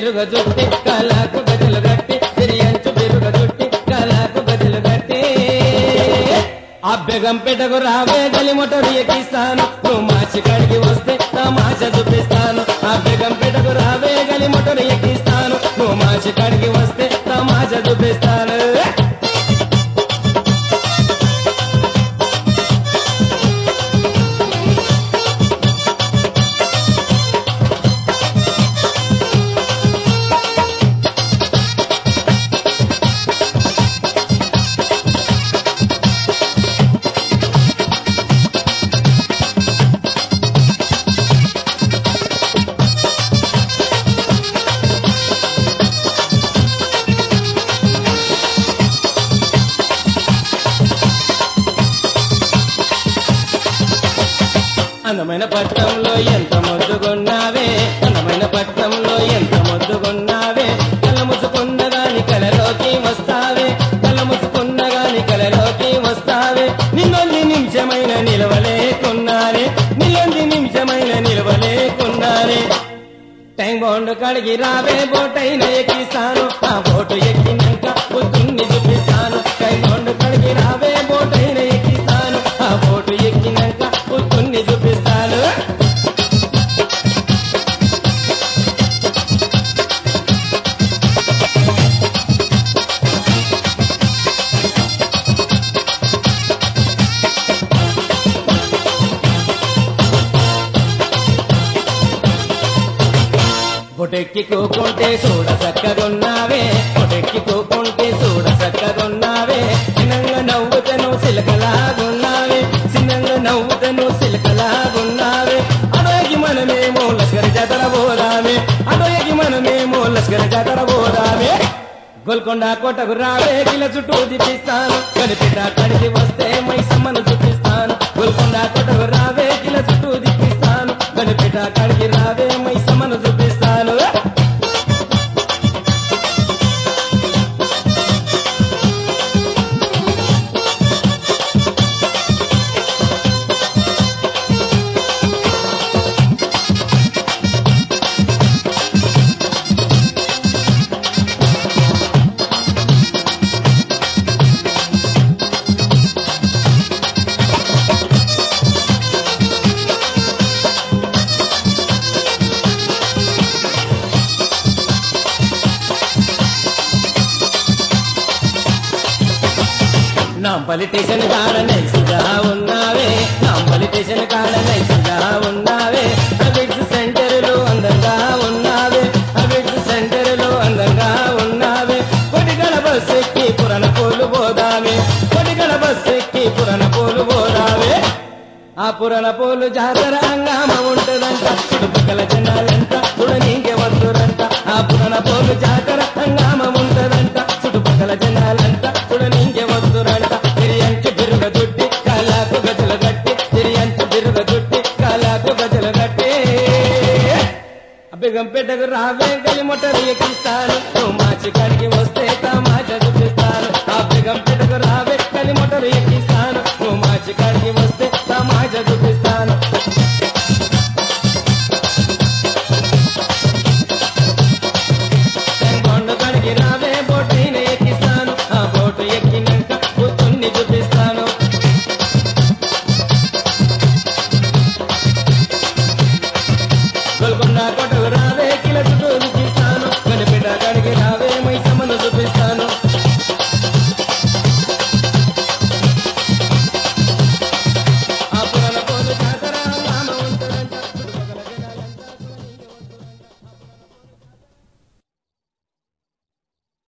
బిరుగ జుట్టి కాలాకు గజలు గట్టి తిరియంచు బిరుగ జుట్టి కాలాకు గజలు గట్టి ఆ బెగంపేటకు రావే గలి మొటరు ఎక్కిస్తాను నువ్వు మాచి కాడికి వస్తే తమాష చూపిస్తాను ఆ బెగంపేటకు రావే గలి మొటరు ఎక్కిస్తాను నువ్వు మాచి కాడికి వస్తే తమాష చూపిస్తాను అందమైన పట్నంలో ఎంత ముద్దుగున్నావే అందమైన పట్నంలో ఎంత ముద్దుగున్నావే కళ్ళ ముసుకున్న గాని కలలోకి వస్తావే కళ్ళ ముసుకున్న గాని కలలోకి వస్తావే నిన్నొంది నిమిషమైన నిలవలేకున్నానే నిన్నొంది నిమిషమైన నిలవలేకున్నానే టైం బాండ్ కడిగి రావే బోటైన ఎక్కిస్తాను ఆ బోటు ఎక్కినాక పొద్దున్ని చూపిస్తాను టైం బాండ్ కడిగి రావే బోటైన ఎక్కిస్తాను ఆ బోటు ఎక్కినాక పొద్దున్ని చూపిస్తాను బొటెక్కి కూకుంటే చూడ చక్కగున్నావే బొటెక్కి కూకుంటే చూడ చక్కగున్నావే చిన్నంగా నవ్వుతను సిలకలాగున్నావే చిన్నంగా నవ్వుతను సిలకలాగున్నావే అడోగి మనమేమో లష్కరి జాతర పోదామే అడోగి మనమేమో లష్కరి జాతర పోదామే గోల్కొండ కోటకు రావే కిల చుట్టూ దిపిస్తాను కనిపిట కడిగి వస్తే మైసమ్మను చూపిస్తాను గోల్కొండ కోటకు రావే కిల చుట్టూ దిపిస్తాను కనిపిట కడిగి రావే మైసమ్మను చూపిస్తాను నా పొలిటీషియన్ కాడ నైసుగా ఉన్నావే నా పొలిటీషియన్ కాడ నైసుగా ఉన్నావే అబిడ్స్ సెంటర్లో అందంగా ఉన్నావే అబిడ్స్ సెంటర్లో అందంగా ఉన్నావే కొడిగల బస్ ఎక్కి పురణ పోలు పోదామే కొడిగల బస్ ఎక్కి పురణ పోలు పోదామే ఆ పురణ పోలు జాతర హంగామ ఉంటదంట చుట్టుపక్కల జనాలంట చూడనీకే వద్దురంట ఆ పురణ పోలు జాతర హంగామ ఉంటదంట చుట్టుపక్కల జనాలంట చూడనీకే వద్దురంట తిరియంచు బిరుగ దుడ్డి కాలాకు గజల గట్టి తిరియంచు బిరుగ దుడ్డి కాలాకు గజల గట్టి అబ్బిగంపేటకు రావే గలి మొట్టలు ఎక్కిస్తాను నువ్వు మాచి కాడికి వస్తే తమాషా చూపిస్తాను అబ్బిగంపేటకు రావే గలి మొట్టలు ఎక్కిస్తాను నువ్వు మాచి కాడికి వస్తే